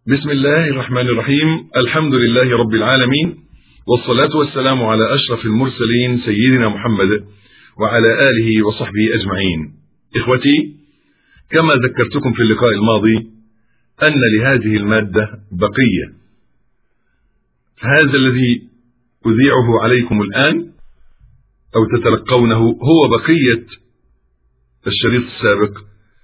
بسم الله الرحمن الرحيم الحمد لله رب العالمين والصلاة والسلام على أشرف المرسلين سيدنا محمد وعلى آله وصحبه أجمعين إخوتي كما ذكرتكم في اللقاء الماضي أن لهذه المادة بقية هذا الذي أذيعه عليكم الآن أو تتلقونه هو بقية الشريط السابق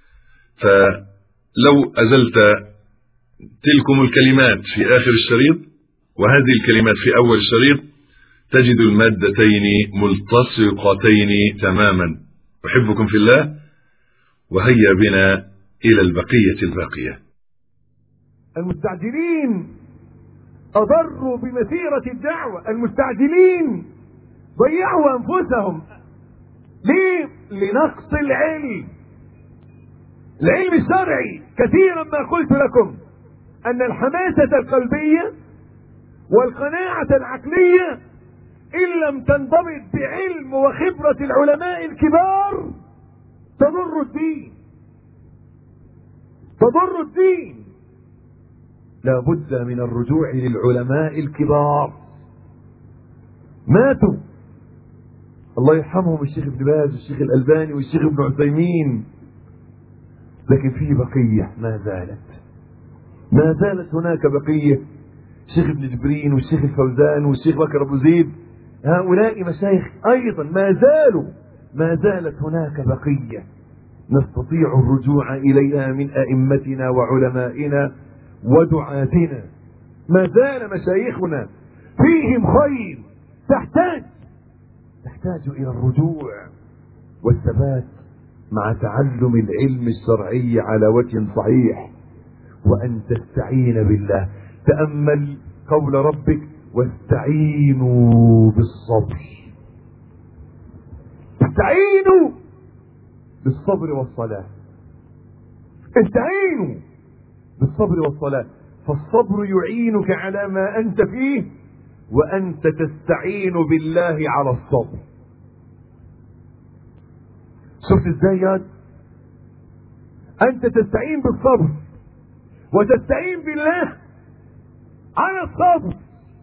فلو أزلت تلكم الكلمات في آخر الشريط وهذه الكلمات في أول الشريط تجد المادتين ملتصقتين تماما أحبكم في الله وهيا بنا إلى البقية الباقية المستعجلين أضروا بمسيرة الدعوة المستعجلين ضيعوا أنفسهم ليه؟ لنقص العلم العلم الشرعي كثيرا ما قلت لكم أن الحماسة القلبية والقناعة العقلية إن لم تنضبط بعلم وخبرة العلماء الكبار تضر الدين تضر الدين لا بد من الرجوع للعلماء الكبار ماتوا الله يرحمهم الشيخ ابن باز والشيخ الألباني والشيخ ابن عثيمين لكن في بقية ما زالت ما زالت هناك بقية الشيخ ابن جبرين والشيخ الفوزان والشيخ بكر أبو زيد هؤلاء مشايخ أيضا ما زالوا ما زالت هناك بقية نستطيع الرجوع إليها من أئمتنا وعلمائنا ودعاتنا ما زال مشايخنا فيهم خير تحتاج تحتاج إلى الرجوع والثبات مع تعلم العلم الشرعي على وجه صحيح وأن تستعين بالله تأمل قول ربك واستعينوا بالصبر استعينوا بالصبر والصلاة استعينوا بالصبر والصلاة فالصبر يعينك على ما أنت فيه وأنت تستعين بالله على الصبر شفت ازاي يا أنت تستعين بالصبر وتستعين بالله على الصبر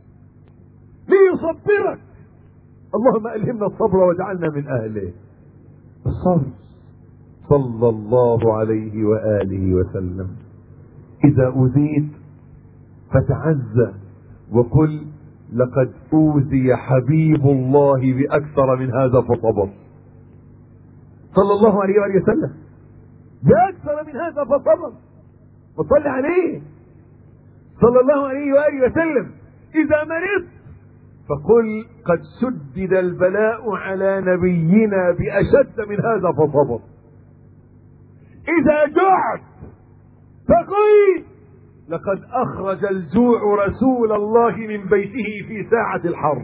ليصبرك اللهم ألهمنا الصبر واجعلنا من أهله الصبر صلى الله عليه وآله وسلم إذا أوذيت فتعزى وقل لقد أوذي حبيب الله بأكثر من هذا فصبر صلى الله عليه وآله وسلم بأكثر من هذا فصبر وصل عليه صلى الله عليه وآله وسلم إذا مرضت فقل قد سدد البلاء على نبينا بأشد من هذا فصبر إذا جعت فقل لقد أخرج الجوع رسول الله من بيته في ساعة الحرب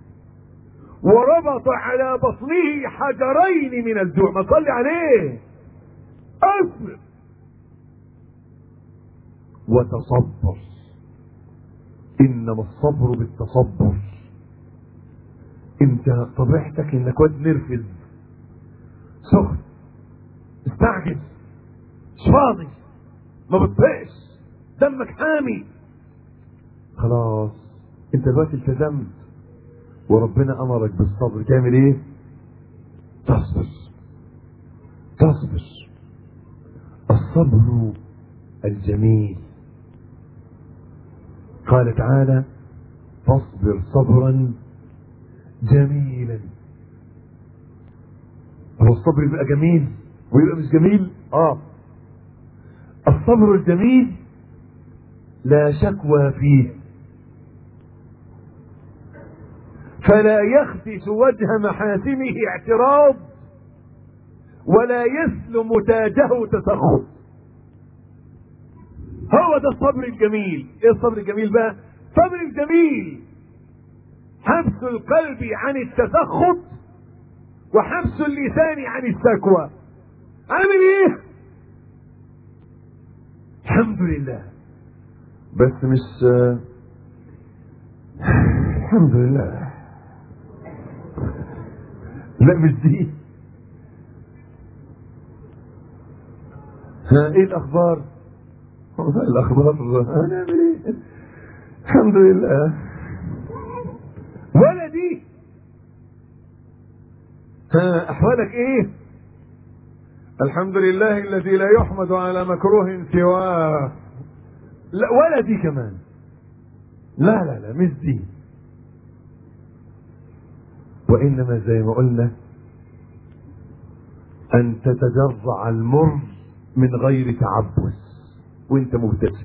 وربط على بطنه حجرين من الجوع ما صلي عليه أصبر وتصبر إنما الصبر بالتصبر انت طبيعتك انك واد نرفز سخن استعجل مش فاضي ما بتطقش دمك حامي خلاص انت دلوقتي التزمت وربنا امرك بالصبر تعمل ايه تصبر تصبر الصبر الجميل قال تعالى فاصبر صبرا جميلا هو الصبر يبقى جميل ويبقى مش جميل اه الصبر الجميل لا شكوى فيه فلا يخدش وجه محاسنه اعتراض ولا يسلم تاجه تسخط هو ده الصبر الجميل ايه الصبر الجميل بقى الصبر الجميل حبس القلب عن التسخط وحبس اللسان عن السكوى عامل ايه الحمد لله بس مش الحمد لله لا مش دي ها ايه الاخبار الاخبار هنعمل ايه الحمد لله ولدي ها احوالك ايه الحمد لله الذي لا يحمد على مكروه سواه لا ولا دي كمان لا لا لا مش دي وانما زي ما قلنا ان تتجرع المر من غير تعبس وانت مبتسم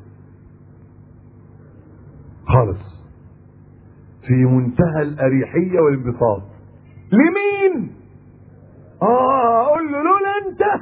خالص في منتهى الاريحيه والانبساط لمين اه اقول له لولا انت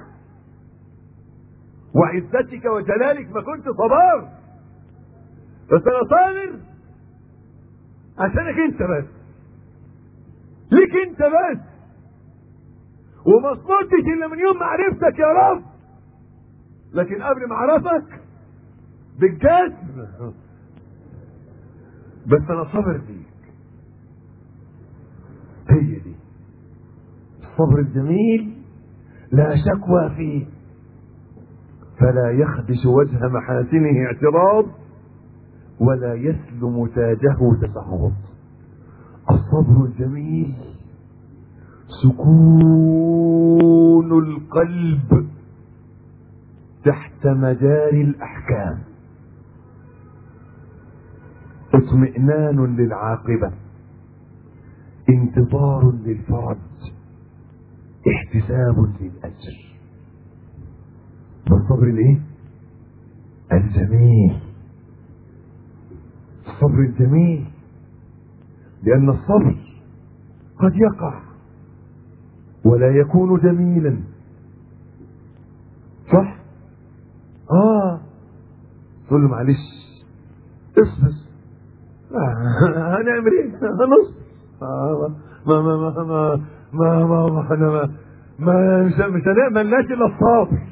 وعزتك وجلالك ما كنت صبار بس انا صابر عشانك انت بس ليك انت بس وما صمتش الا من يوم ما عرفتك يا رب لكن قبل ما اعرفك بالجسم بس انا صابر فيك هي دي الصبر الجميل لا شكوى فيه فلا يخدش وجه محاسنه اعتراض ولا يسلم تاجه تسخط الصبر الجميل سكون القلب تحت مجاري الاحكام اطمئنان للعاقبه انتظار للفرج احتساب للاجر بالصبر الايه الجميل الصبر الجميل لان الصبر قد يقع ولا يكون جميلا صح اه تقول له معلش اصبر آه هنعمل ايه هنصبر آه ما ما ما ما ما ما ما انا ما ما مش مش هنعمل لناش الا الصبر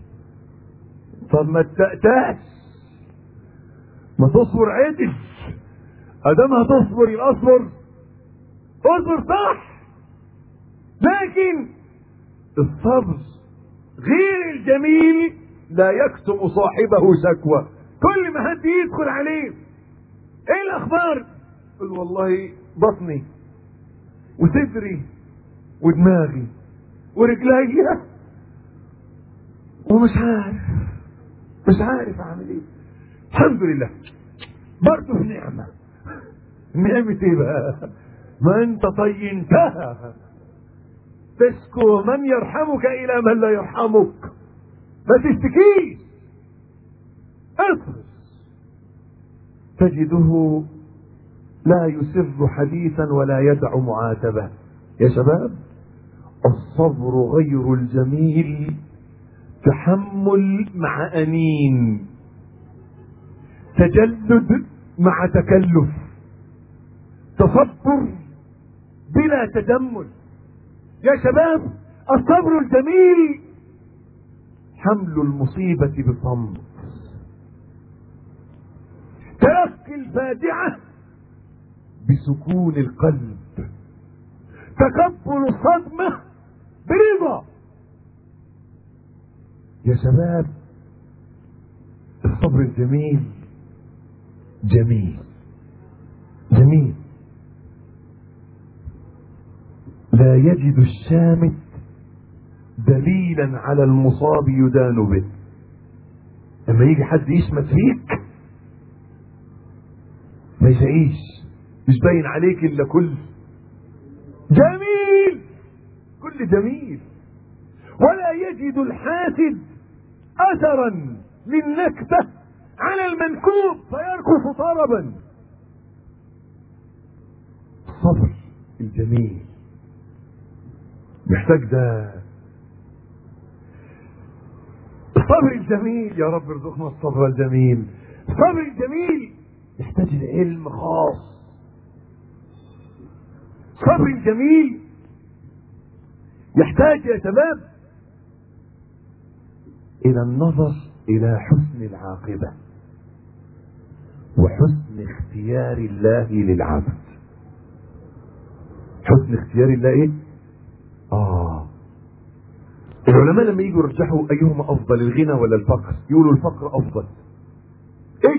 طب ما تتأتاش ما تصبر عدل ادام هتصبر يبقى اصبر اصبر صح لكن الصبر غير الجميل لا يكتم صاحبه شكوى كل ما حد يدخل عليه ايه الاخبار يقول والله بطني وصدري ودماغي ورجلي ومش عارف مش عارف اعمل ايه الحمد لله برضه في نعمه نعمه ايه بقى ما انت طينتها تشكو من يرحمك الى من لا يرحمك ما تشتكيش اصبر تجده لا يسر حديثا ولا يدع معاتبه يا شباب الصبر غير الجميل تحمل مع انين تجلد مع تكلف تصبر بلا تجمل يا شباب الصبر الجميل حمل المصيبة بصمت تلقي الفاجعة بسكون القلب تقبل الصدمة برضا يا شباب الصبر الجميل جميل جميل لا يجد الشامت دليلا على المصاب يدان به لما يجي حد يشمت فيك ما يلاقيش مش باين عليك الا كل جميل كل جميل ولا يجد الحاسد اثرا للنكته على المنكوب فيركض طربا الصبر الجميل محتاج ده الصبر الجميل يا رب ارزقنا الصبر الجميل الصبر الجميل يحتاج لعلم خاص الصبر الجميل يحتاج يا شباب الى النظر الى حسن العاقبه وحسن اختيار الله للعبد حسن اختيار الله ايه اه العلماء لما يجوا يرجحوا ايهما افضل الغنى ولا الفقر يقولوا الفقر افضل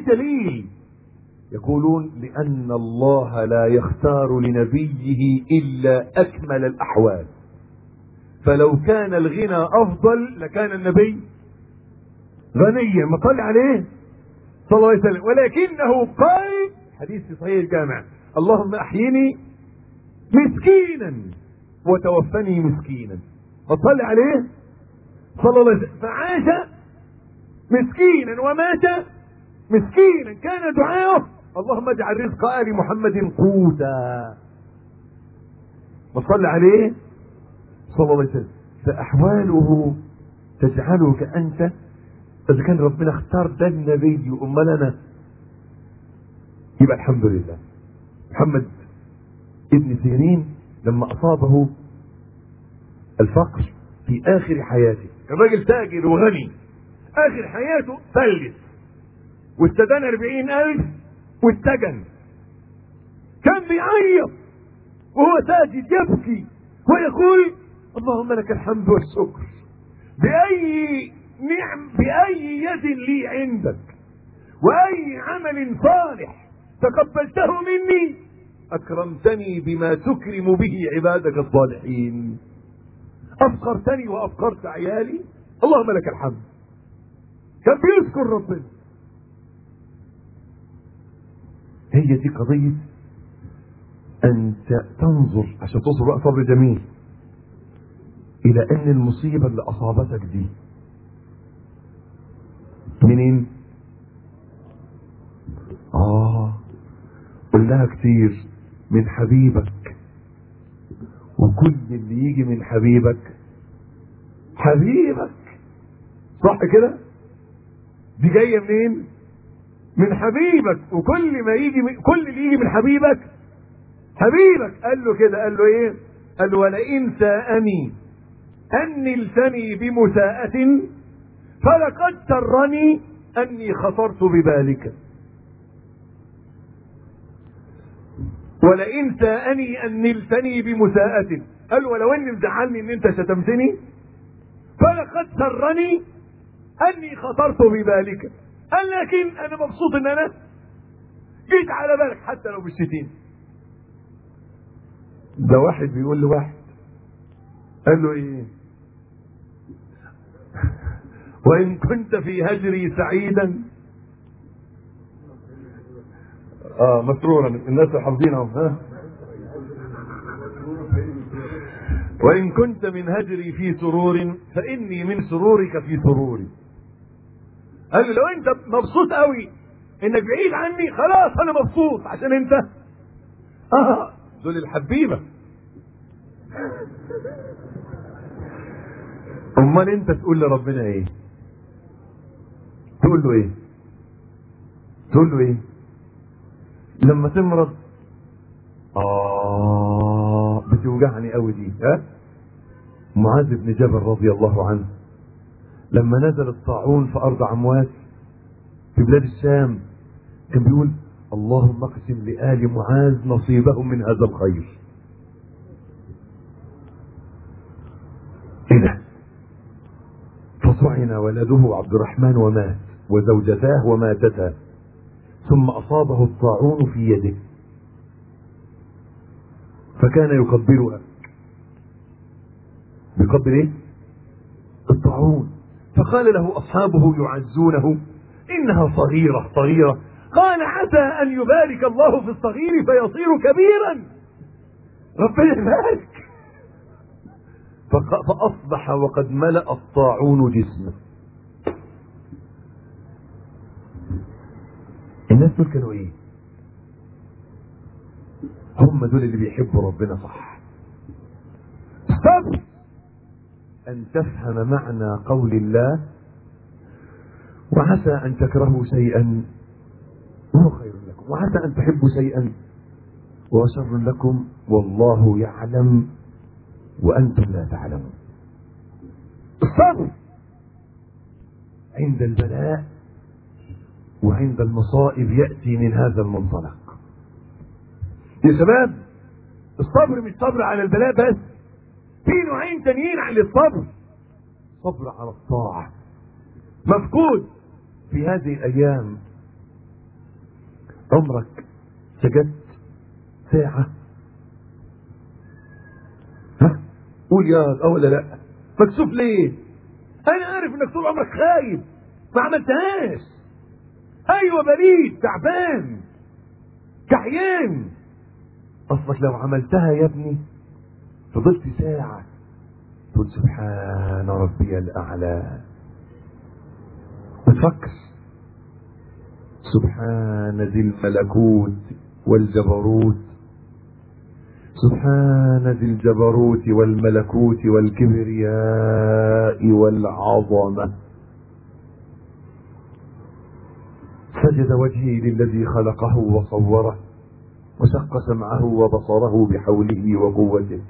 دليل يقولون لأن الله لا يختار لنبيه إلا أكمل الأحوال فلو كان الغنى أفضل لكان النبي غنيا ما صلي عليه صلى الله عليه وسلم ولكنه قال حديث في صحيح الجامع اللهم أحيني مسكينا وتوفني مسكينا فصلي عليه صلى الله عليه وسلم فعاش مسكينا ومات مسكينا كان دعاؤه اللهم اجعل رزق ال محمد قوتا وصلى عليه صلى الله عليه وسلم فاحواله تجعلك انت اذا كان ربنا اختار ده النبي امال انا يبقى الحمد لله محمد ابن سيرين لما اصابه الفقر في اخر حياته كان راجل تاجر وغني اخر حياته فلس واستدان أربعين ألف واتجن كان بيعيط وهو ساجد يبكي ويقول اللهم لك الحمد والشكر بأي نعم بأي يد لي عندك وأي عمل صالح تقبلته مني أكرمتني بما تكرم به عبادك الصالحين أفقرتني وأفقرت عيالي اللهم لك الحمد كان بيذكر ربنا هي دي قضية أن تنظر عشان توصل بقى صبر جميل إلى أن المصيبة اللي أصابتك دي منين؟ آه قلناها كتير من حبيبك وكل اللي يجي من حبيبك حبيبك صح كده؟ دي جاية منين؟ من حبيبك وكل ما يجي من كل اللي يجي من حبيبك حبيبك قال له كده قال له ايه قال له ولئن ساءني ان نلتني بمساءة فلقد سرني اني خطرت بذلك ولئن ساءني ان نلتني بمساءة قال ولو اني مزعلني ان انت شتمتني فلقد سرني اني خطرت بذلك قال لكن انا مبسوط ان انا جيت على بالك حتى لو بالشتيم ده واحد بيقول لواحد قال له ايه وان كنت في هجري سعيدا اه مسرورا الناس حافظينهم ها وإن كنت من هجري في سرور فإني من سرورك في سروري قال له لو انت مبسوط قوي انك بعيد عني خلاص انا مبسوط عشان انت اه دول الحبيبه امال انت تقول لربنا ايه تقول له ايه تقول له ايه لما تمرض اه بتوجعني قوي دي ها معاذ بن جبل رضي الله عنه لما نزل الطاعون في ارض عمواس في بلاد الشام كان بيقول اللهم اقسم لآل معاذ نصيبهم من هذا الخير ايه ده فطعن ولده عبد الرحمن ومات وزوجتاه وماتتا ثم اصابه الطاعون في يده فكان يقبلها بيقبل ايه الطاعون فقال له اصحابه يعزونه انها صغيره صغيره قال عسى ان يبارك الله في الصغير فيصير كبيرا ربنا يبارك فق- فاصبح وقد ملا الطاعون جسمه الناس دول كانوا ايه هم دول اللي بيحبوا ربنا صح الصبر أن تفهم معنى قول الله وعسى أن تكرهوا شيئا وهو خير لكم وعسى أن تحبوا شيئا وهو شر لكم والله يعلم وأنتم لا تعلمون الصبر عند البلاء وعند المصائب يأتي من هذا المنطلق يا شباب الصبر مش صبر على البلاء بس في نوعين تانيين عن الصبر صبر على الطاعة مفقود في هذه الأيام عمرك سجدت ساعة ها قول يا اه ولا لا مكسوف ليه انا عارف انك طول عمرك خايف ما عملتهاش ايوه بريد تعبان كحيان اصلك لو عملتها يا ابني فضلت ساعة تقول سبحان ربي الاعلى بتفكر سبحان ذي الملكوت والجبروت سبحان ذي الجبروت والملكوت والكبرياء والعظمة سجد وجهي للذي خلقه وصوره وشق سمعه وبصره بحوله وقوته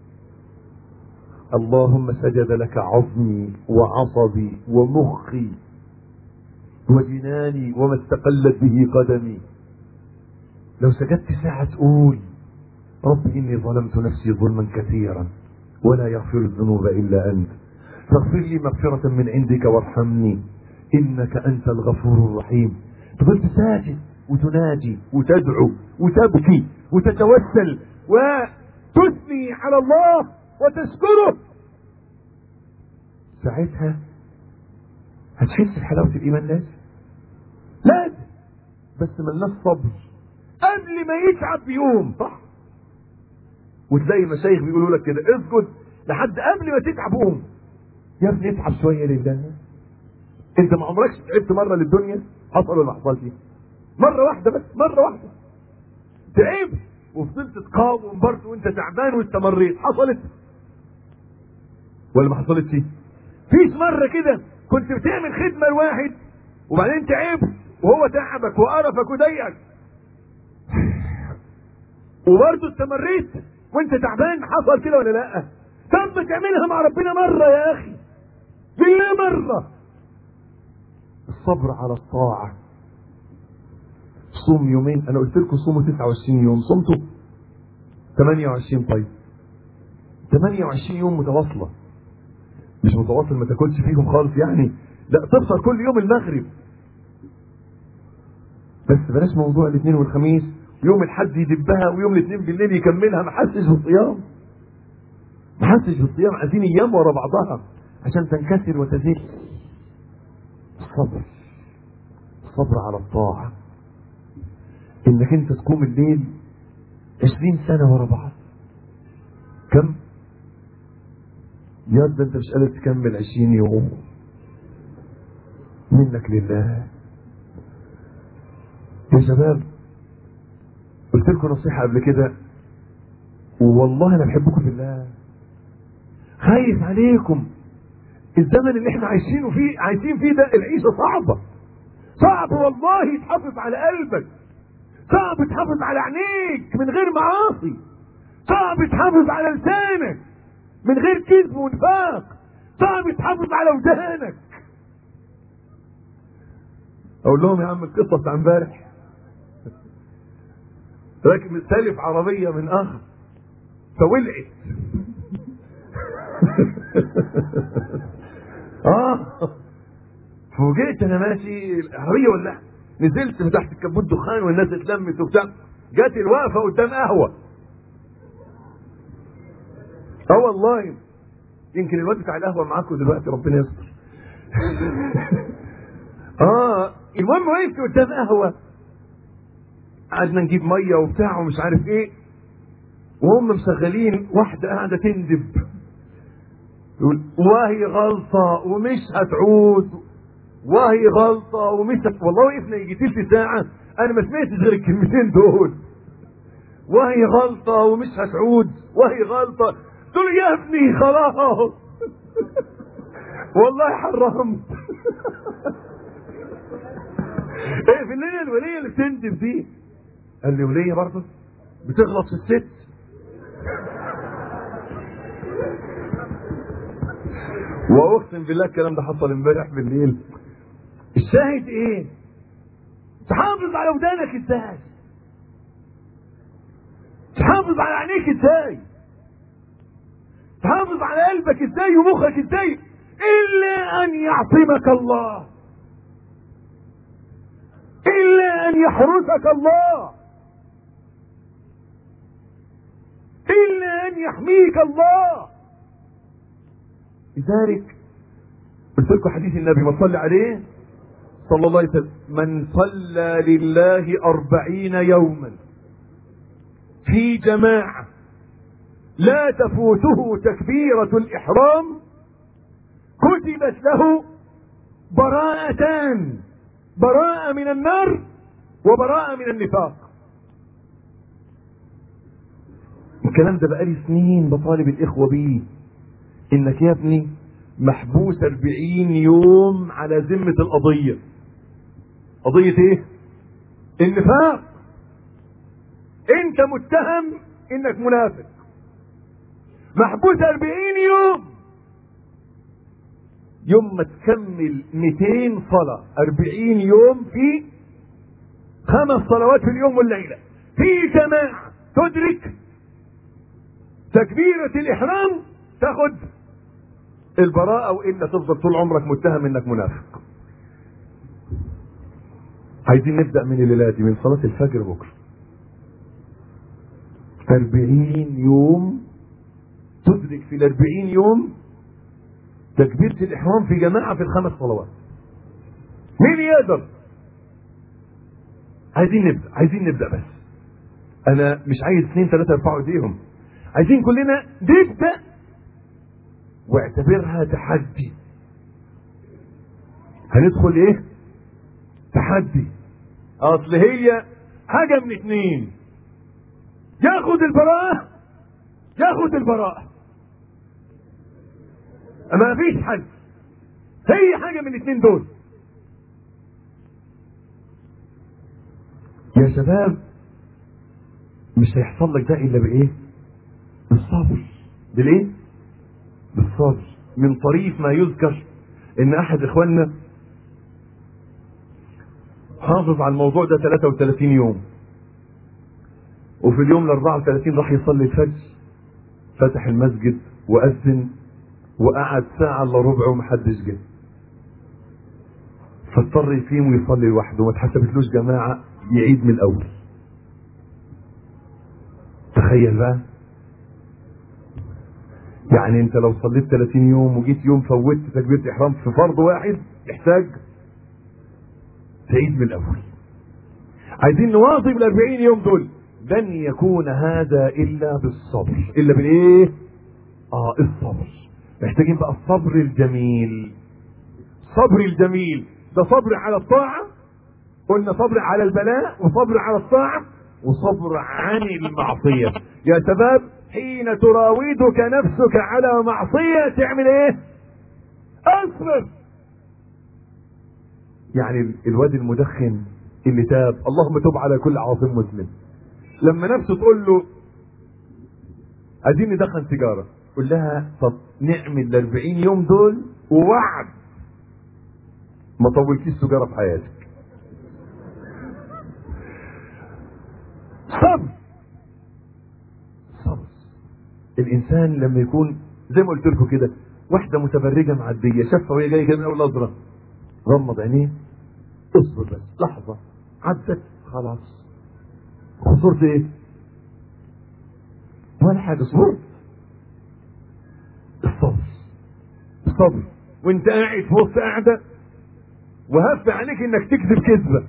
اللهم سجد لك عظمي وعصبي ومخي وجناني وما استقلت به قدمي لو سجدت ساعة تقول رب إني ظلمت نفسي ظلما كثيرا ولا يغفر الذنوب إلا أنت فاغفر لي مغفرة من عندك وارحمني إنك أنت الغفور الرحيم فضلت ساجد وتناجي وتدعو وتبكي وتتوسل وتثني على الله وتشكره ساعتها هتحس بحلاوة الإيمان لازم لازم بس ملناش صبر قبل ما يتعب بيوم صح وتلاقي مشايخ بيقولوا لك كده اسجد لحد قبل ما تتعب قوم يا ابني اتعب شويه لله انت ما عمركش تعبت مره للدنيا حصل ولا ما حصلش مره واحده بس مره واحده تعبت وفضلت تقاوم برضه وانت تعبان واستمريت حصلت ولا ما حصلتش فيش مره كده كنت بتعمل خدمه لواحد وبعدين تعبت وهو تعبك وقرفك وضايقك وبرضه استمريت وانت تعبان حصل كده ولا لا طب ما تعملها مع ربنا مره يا اخي بالله مره الصبر على الطاعه صوم يومين انا قلت لكم صوموا 29 يوم صمتوا 28 طيب 28 يوم متواصله مش متواصل ما تاكلش فيهم خالص يعني لا تفطر كل يوم المغرب بس بلاش موضوع الاثنين والخميس يوم الحد يدبها ويوم الاثنين بالليل يكملها ما حسش بالصيام ما حسش بالصيام عايزين ايام ورا بعضها عشان تنكسر وتزيد الصبر الصبر على الطاعة انك انت تقوم الليل عشرين سنة ورا بعض كم يا ده انت مش قادر تكمل عشرين يوم منك لله يا شباب قلت لكم نصيحة قبل كده والله انا بحبكم في الله خايف عليكم الزمن اللي احنا عايشينه فيه عايشين فيه ده العيشة صعبة صعب والله تحافظ على قلبك صعب تحافظ على عينيك من غير معاصي صعب تحافظ على لسانك من غير كذب ونفاق صعب تحافظ على ودانك اقول لهم يا عم القصه بتاع امبارح راكب سالف عربيه من اخ فولعت اه فوجئت انا ماشي العربيه ولعت نزلت من تحت الكبوت دخان والناس اتلمت وبتاع جت الوقفه قدام قهوه اه والله يمكن الواد بتاع القهوه معاكم دلوقتي ربنا يستر اه المهم وقفت قدام قهوه قعدنا نجيب ميه وبتاع ومش عارف ايه وهم مشغلين واحده قاعده تندب يقول وهي غلطه ومش هتعود وهي غلطه ومش هت... والله وقفنا يجي تلت ساعه انا ما سمعتش غير الكلمتين دول وهي غلطه ومش هتعود وهي غلطه تقول يا ابني خلاص والله حرمت ايه في الليله الوليه اللي بتندب دي قال لي وليه برضه بتغلط في الست واقسم بالله الكلام ده حصل امبارح بالليل الشاهد ايه تحافظ على ودانك ازاي تحافظ على عينيك ازاي تحافظ على قلبك ازاي ومخك ازاي الا ان يعصمك الله الا ان يحرسك الله إلا أن يحميك الله لذلك قلت لكم حديث النبي ما صلى عليه صلى الله عليه وسلم من صلى لله أربعين يوما في جماعة لا تفوته تكبيرة الإحرام كتبت له براءتان براءة من النار وبراءة من النفاق الكلام ده بقالي سنين بطالب الإخوة بيه إنك يا ابني محبوس أربعين يوم على ذمة القضية قضية ايه النفاق انت متهم انك منافق محبوس أربعين يوم يوم ما تكمل 200 صلاة 40 يوم في خمس صلوات في اليوم والليلة في جماعة تدرك تكبيرة الإحرام تاخد البراءة وإلا تفضل طول عمرك متهم إنك منافق عايزين نبدأ من الليلة دي من صلاة الفجر بكرة أربعين يوم تدرك في الأربعين يوم تكبيرة الإحرام في جماعة في الخمس صلوات مين يقدر عايزين نبدأ عايزين نبدأ بس أنا مش عايز اثنين ثلاثة يرفعوا ايديهم عايزين كلنا نبدأ واعتبرها تحدي هندخل ايه تحدي اصل هي حاجة من اتنين ياخد البراءة ياخد البراءة ما فيش حل هي حاجة من الاثنين دول يا شباب مش هيحصل لك ده الا بايه بالصبر بالايه بالصبر من طريف ما يذكر ان احد اخواننا حافظ على الموضوع ده 33 يوم وفي اليوم ال 34 راح يصلي الفجر فتح المسجد واذن وقعد ساعة الا ربع ومحدش جه فاضطر يقيم ويصلي لوحده وما اتحسبتلوش جماعة يعيد من الأول تخيل بقى يعني انت لو صليت 30 يوم وجيت يوم فوتت تكبيرة إحرام في فرض واحد يحتاج تعيد من الأول عايزين نواظب ال 40 يوم دول لن يكون هذا إلا بالصبر إلا بالإيه؟ آه الصبر محتاجين بقى الصبر الجميل صبر الجميل ده صبر على الطاعة قلنا صبر على البلاء وصبر على الطاعة وصبر عن المعصية يا شباب حين تراودك نفسك على معصية تعمل ايه اصبر يعني الواد المدخن اللي تاب اللهم تب على كل عاصم مسلم لما نفسه تقول له عايزين ندخن سيجاره قول لها طب نعمل ال 40 يوم دول ووعد ما طولتيش سجاره في حياتك صبر صبر الانسان لما يكون زي ما قلت لكم كده واحده متبرجه معديه شافها وهي جايه كده من اول نظره غمض عينيه اصبر بس لحظه عدت خلاص خسرت ايه؟ ولا حاجه صبرت الصبر الصبر وانت قاعد في وسط قاعده وهف عليك انك تكذب كذبه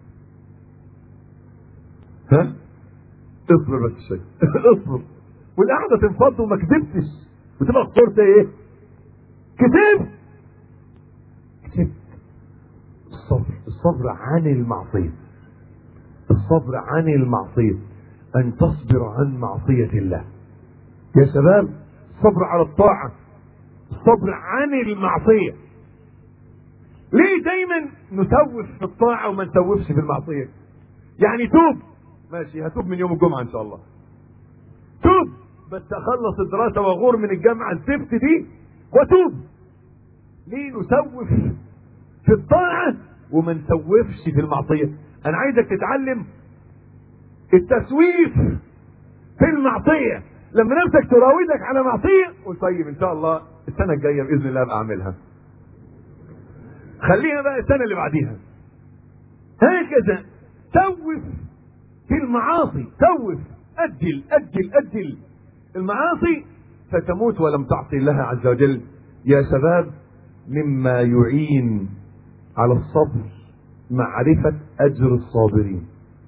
ها اصبر بس شيء اصبر والقعده تنفض وما كذبتش وتبقى خسرت ايه كذبت كذبت الصبر الصبر عن المعصيه الصبر عن المعصيه ان تصبر عن معصيه الله يا شباب الصبر على الطاعه الصبر عن المعصيه ليه دايما نسوف في الطاعه وما نسوفش في المعصيه يعني توب ماشي هتوب من يوم الجمعه ان شاء الله توب بس اخلص الدراسه واغور من الجامعه الزفت دي واتوب ليه نسوف في الطاعه وما نسوفش في المعصيه انا عايزك تتعلم التسويف في المعصيه لما نفسك تراودك على معصيه قول طيب ان شاء الله السنه الجايه باذن الله ابقى اعملها خليها بقى السنه اللي بعديها هكذا سوف في المعاصي سوف أجل أجل أجل المعاصي فتموت ولم تعصي الله عز وجل يا شباب مما يعين على الصبر معرفة أجر الصابرين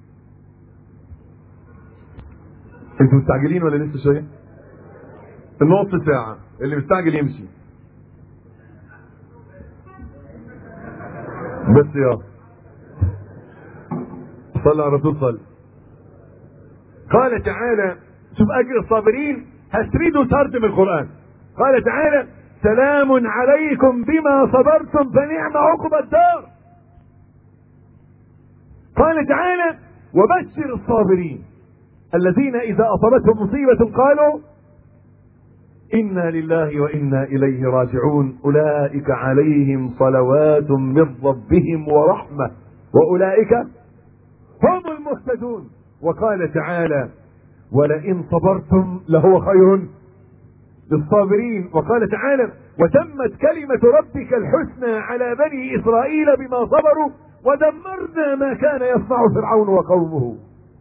انتوا مستعجلين ولا لسه شوية؟ النص ساعة اللي مستعجل يمشي بس يا صلى على الرسول صلى قال تعالى شوف اجر الصابرين هسرده سرد من القران قال تعالى سلام عليكم بما صبرتم فنعم عقب الدار قال تعالى وبشر الصابرين الذين اذا اصابتهم مصيبه قالوا انا لله وانا اليه راجعون اولئك عليهم صلوات من ربهم ورحمه واولئك هم المهتدون وقال تعالى ولئن صبرتم لهو خير للصابرين وقال تعالى وتمت كلمة ربك الحسنى على بني إسرائيل بما صبروا ودمرنا ما كان يصنع فرعون وقومه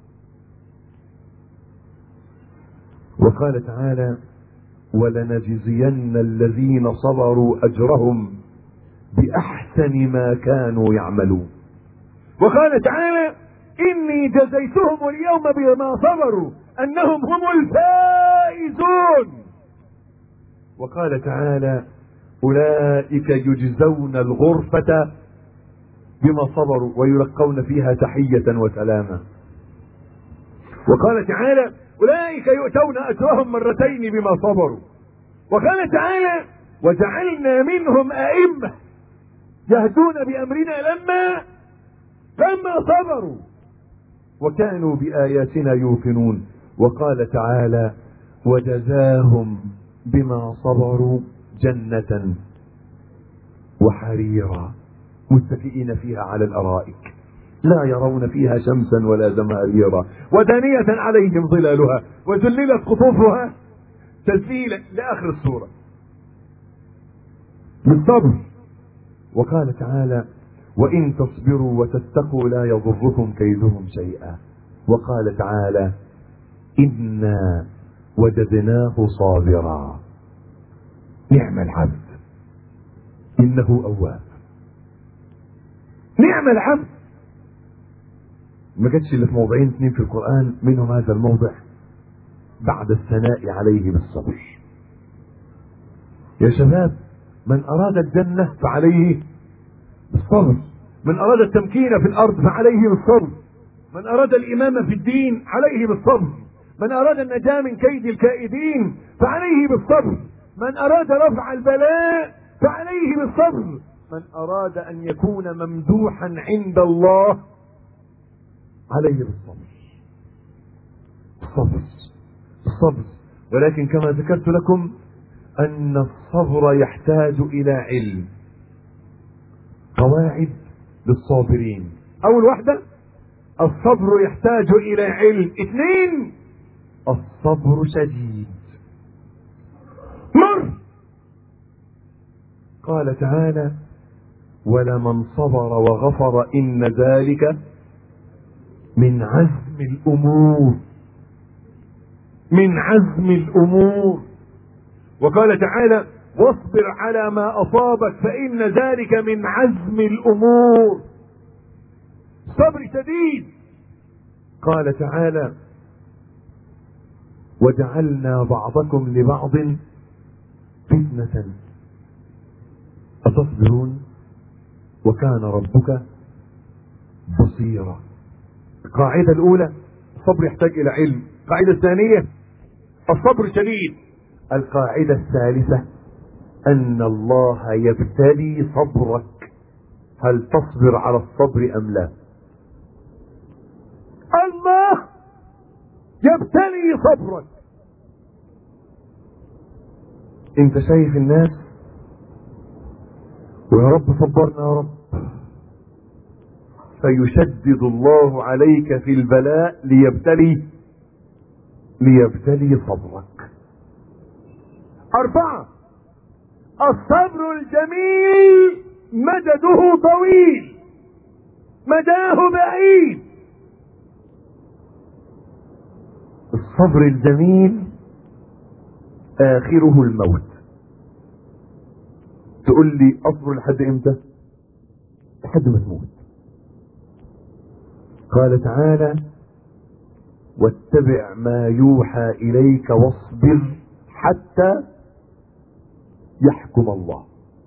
وقال تعالى ولنجزين الذين صبروا أجرهم بأحسن ما كانوا يعملون وقال تعالى إني جزيتهم اليوم بما صبروا أنهم هم الفائزون وقال تعالى أولئك يجزون الغرفة بما صبروا ويلقون فيها تحية وسلاما وقال تعالى أولئك يؤتون أجرهم مرتين بما صبروا وقال تعالى وجعلنا منهم أئمة يهدون بأمرنا لما لما صبروا وكانوا بآياتنا يوقنون وقال تعالى وجزاهم بما صبروا جنة وحريرا متكئين فيها على الأرائك لا يرون فيها شمسا ولا زمهريرا ودانية عليهم ظلالها وذللت قطوفها تذليلا لآخر السورة بالصبر وقال تعالى وإن تصبروا وتتقوا لا يضركم كيدهم شيئا وقال تعالى إنا وجدناه صابرا نعم العبد إنه أواب نعم العبد ما جاتش الا في موضعين اثنين في القرآن منهم هذا الموضع بعد الثناء عليه بالصبر يا شباب من أراد الجنة فعليه بالصبر من أراد التمكين في الأرض فعليه بالصبر من أراد الإمامة في الدين عليه بالصبر من أراد النجاة من كيد الكائدين فعليه بالصبر من أراد رفع البلاء فعليه بالصبر من أراد أن يكون ممدوحا عند الله عليه بالصبر الصبر الصبر ولكن كما ذكرت لكم أن الصبر يحتاج إلى علم قواعد للصابرين أول واحدة الصبر يحتاج إلى علم اثنين الصبر شديد مر قال تعالى ولمن صبر وغفر إن ذلك من عزم الأمور من عزم الأمور وقال تعالى واصبر على ما أصابك فإن ذلك من عزم الأمور صبر شديد قال تعالى وجعلنا بعضكم لبعض فتنة أتصبرون وكان ربك بصيرا القاعدة الأولى الصبر يحتاج إلى علم القاعدة الثانية الصبر شديد القاعدة الثالثة أن الله يبتلي صبرك هل تصبر على الصبر أم لا الله يبتلي صبرك انت شايف الناس ويا رب صبرنا يا رب فيشدد الله عليك في البلاء ليبتلي ليبتلي صبرك أربعة الصبر الجميل مدده طويل مداه بعيد الصبر الجميل آخره الموت تقول لي أصبر لحد إمتى لحد ما تموت قال تعالى واتبع ما يوحى إليك واصبر حتى يحكم الله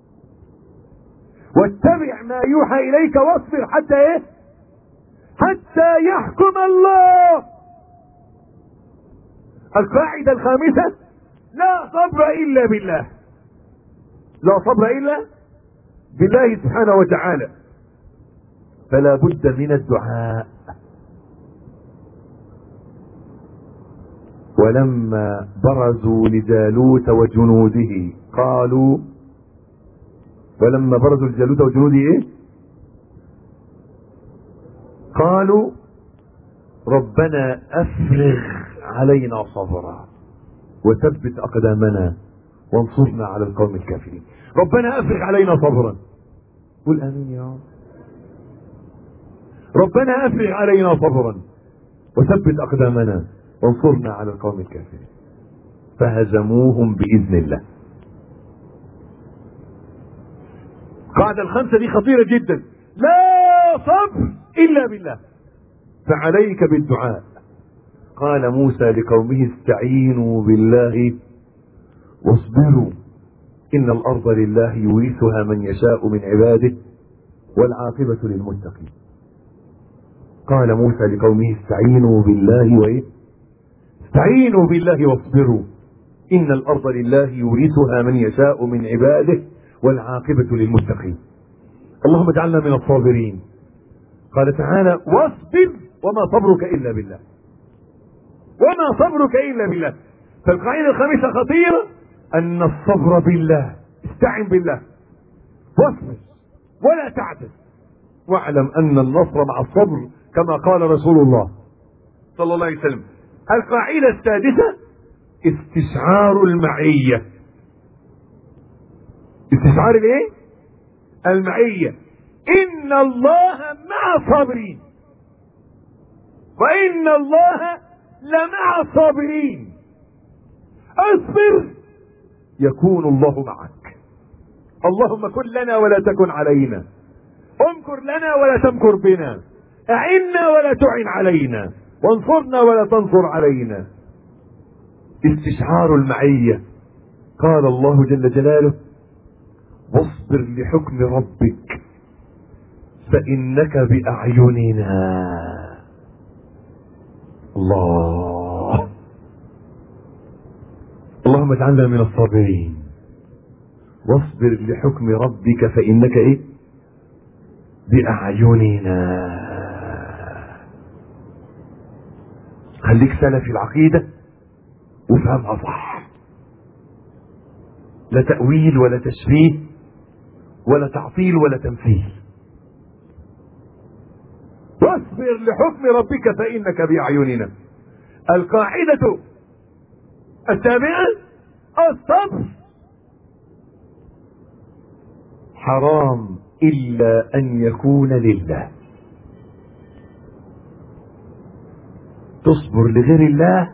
واتبع ما يوحى إليك واصبر حتى إيه حتى يحكم الله القاعدة الخامسة لا صبر إلا بالله لا صبر إلا بالله سبحانه وتعالى فلا بد من الدعاء ولما برزوا لجالوت وجنوده قالوا ولما برزوا لجالوت وجنوده ايه قالوا ربنا افرغ علينا صبرا وثبت اقدامنا وانصرنا على القوم الكافرين ربنا افرغ علينا صبرا قل امين يا رب ربنا افرغ علينا صبرا وثبت اقدامنا وانصرنا على القوم الكافرين فهزموهم باذن الله القاعدة الخمسة دي خطيرة جدا لا صبر إلا بالله فعليك بالدعاء قال موسى لقومه استعينوا بالله واصبروا إن الأرض لله يورثها من يشاء من عباده والعاقبة للمتقين قال موسى لقومه استعينوا بالله وإيه استعينوا بالله واصبروا إن الأرض لله يورثها من يشاء من عباده والعاقبة للمتقين اللهم اجعلنا من الصابرين قال تعالى واصبر وما صبرك إلا بالله وما صبرك إلا بالله فالقاعدة الخامسة خطيرة أن الصبر بالله استعن بالله واصبر ولا تعجز واعلم أن النصر مع الصبر كما قال رسول الله صلى الله عليه وسلم القاعدة السادسة استشعار المعية استشعار الايه المعية ان الله مع الصابرين وان الله لمع الصابرين اصبر يكون الله معك اللهم كن لنا ولا تكن علينا امكر لنا ولا تمكر بنا اعنا ولا تعن علينا وانصرنا ولا تنصر علينا استشعار المعية قال الله جل جلاله واصبر لحكم ربك فإنك بأعيننا الله اللهم اجعلنا من الصابرين واصبر لحكم ربك فإنك إيه بأعيننا خليك سلفي العقيدة وفهمها صح لا تأويل ولا تشبيه ولا تعطيل ولا تمثيل واصبر لحكم ربك فإنك بأعيننا القاعدة السابعة الصبر حرام إلا أن يكون لله تصبر لغير الله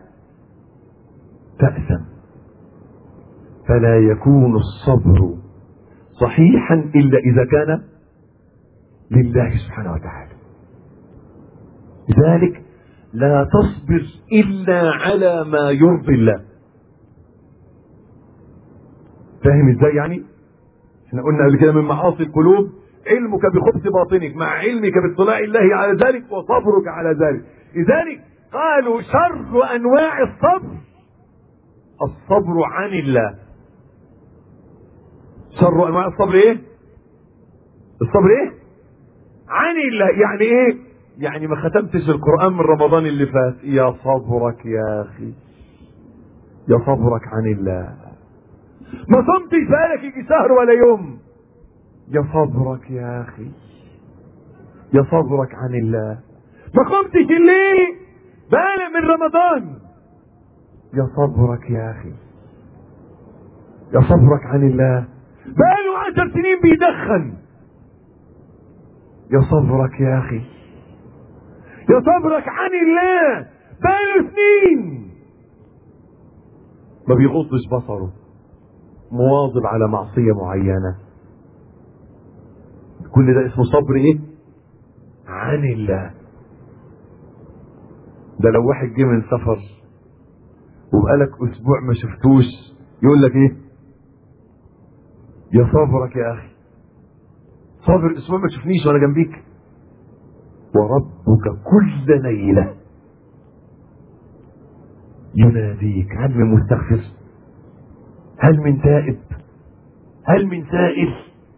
تأثم فلا يكون الصبر صحيحا إلا إذا كان لله سبحانه وتعالى لذلك لا تصبر إلا على ما يرضي الله فاهم ازاي يعني احنا قلنا قبل كده من معاصي القلوب علمك بخبث باطنك مع علمك باطلاع الله على ذلك وصبرك على ذلك لذلك قالوا شر انواع الصبر الصبر عن الله شر انواع الصبر ايه الصبر ايه عن الله يعني ايه يعني ما ختمتش القرآن من رمضان اللي فات يا صبرك يا اخي يا صبرك عن الله ما صمتش بقالك يجي شهر ولا يوم يا صبرك يا اخي يا صبرك عن الله ما قمتش الليل بقالك من رمضان يا صبرك يا اخي يا صبرك عن الله بقاله عشر سنين بيدخن يا صبرك يا اخي يا صبرك عن الله بقاله سنين ما بيغضش بصره مواظب على معصية معينة كل ده اسمه صبر ايه عن الله ده لو واحد جه من سفر وبقالك اسبوع ما شفتوش يقول لك ايه يا صبرك يا اخي صابر اسبوع ما تشوفنيش وانا جنبيك وربك كل ليله يناديك هل من مستغفر هل من تائب هل من سائل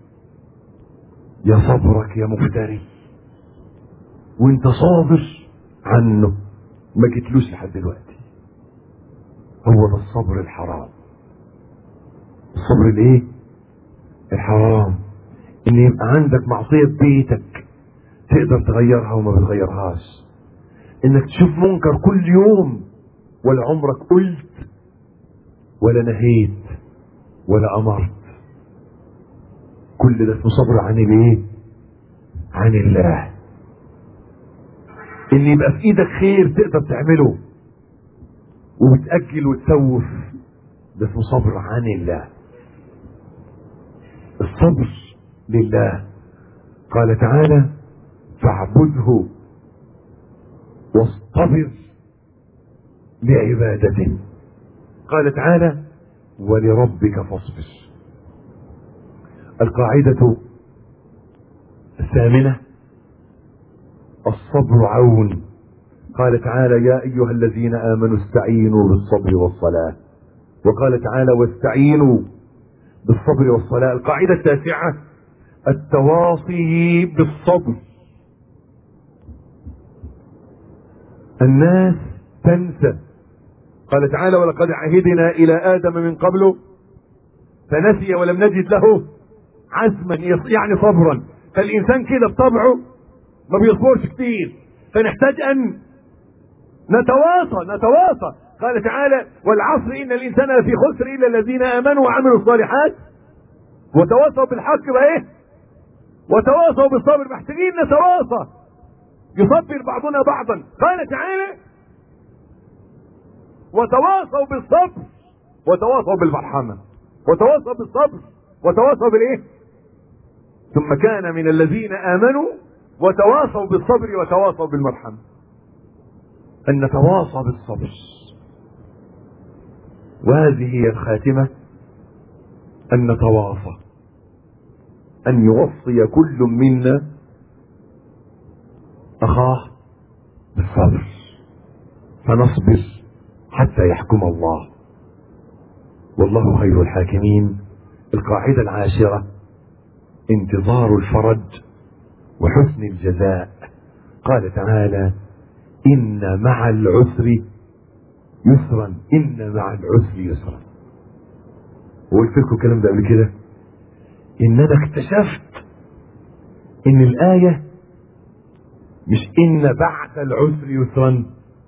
يا صبرك يا مفتري وانت صابر عنه ما جيتلوش لحد دلوقتي هو ده الصبر الحرام الصبر الايه الحرام ان يبقى عندك معصيه في بيتك تقدر تغيرها وما بتغيرهاش انك تشوف منكر كل يوم ولا عمرك قلت ولا نهيت ولا امرت كل ده اسمه صبر عن الايه عن الله ان يبقى في ايدك خير تقدر تعمله وبتأجل وتسوف ده اسمه صبر عن الله الصبر لله قال تعالى فاعبده واصطبر لعبادته قال تعالى ولربك فاصبر القاعدة الثامنة الصبر عون قال تعالى يا أيها الذين آمنوا استعينوا بالصبر والصلاة وقال تعالى واستعينوا بالصبر والصلاة القاعدة التاسعة التواصي بالصبر الناس تنسى قال تعالى ولقد عهدنا إلى آدم من قبل فنسي ولم نجد له عزما يعني صبرا فالإنسان كده بطبعه ما بيصبرش كتير فنحتاج أن نتواصى نتواصى قال تعالى والعصر إن الإنسان لفي خسر إلا الذين آمنوا وعملوا الصالحات وتواصوا بالحق بقى إيه وتواصوا بالصبر محتاجين نتواصى يصبر بعضنا بعضا قال تعالى وتواصوا بالصبر وتواصوا بالمرحمة وتواصوا بالصبر وتواصوا بالايه ثم كان من الذين امنوا وتواصوا بالصبر وتواصوا بالمرحمة ان نتواصى بالصبر وهذه هي الخاتمة ان نتواصى ان يوصي كل منا اخاه بالصبر فنصبر حتى يحكم الله والله خير الحاكمين القاعدة العاشرة انتظار الفرج وحسن الجزاء قال تعالى إن مع العسر يسرا إن مع العسر يسرا وقلت لكم الكلام ده قبل كده إن أنا اكتشفت إن الآية مش إن بعد العسر يسرا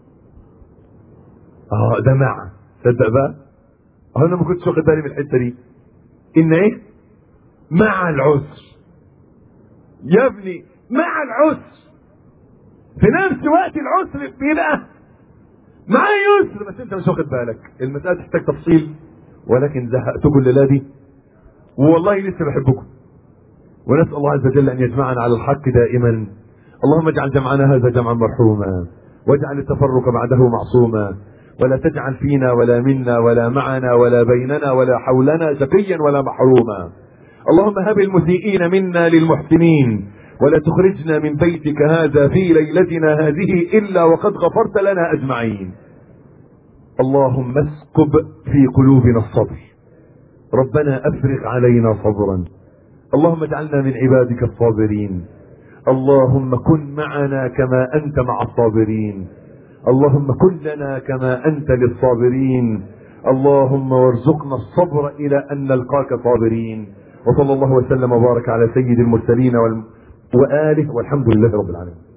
اه ده مع تصدق بقى اه انا ما كنتش واخد بالي من الحته دي ان ايه مع العسر يا ابني مع العسر في نفس وقت العسر بيبقى مع يسر بس انت مش واخد بالك المساله تحتاج تفصيل ولكن زهقتكم الليله دي والله لسه بحبكم ونسال الله عز وجل ان يجمعنا على الحق دائما اللهم اجعل جمعنا هذا جمعا مرحوما واجعل التفرق بعده معصوما ولا تجعل فينا ولا منا ولا معنا ولا بيننا ولا حولنا شقيا ولا محروما اللهم هب المسيئين منا للمحسنين ولا تخرجنا من بيتك هذا في ليلتنا هذه إلا وقد غفرت لنا أجمعين اللهم اسكب في قلوبنا الصبر ربنا أفرغ علينا صبرا اللهم اجعلنا من عبادك الصابرين اللهم كن معنا كما أنت مع الصابرين اللهم كن لنا كما أنت للصابرين اللهم وارزقنا الصبر إلى أن نلقاك صابرين وصلى الله وسلم وبارك على سيد المرسلين وآله والحمد لله رب العالمين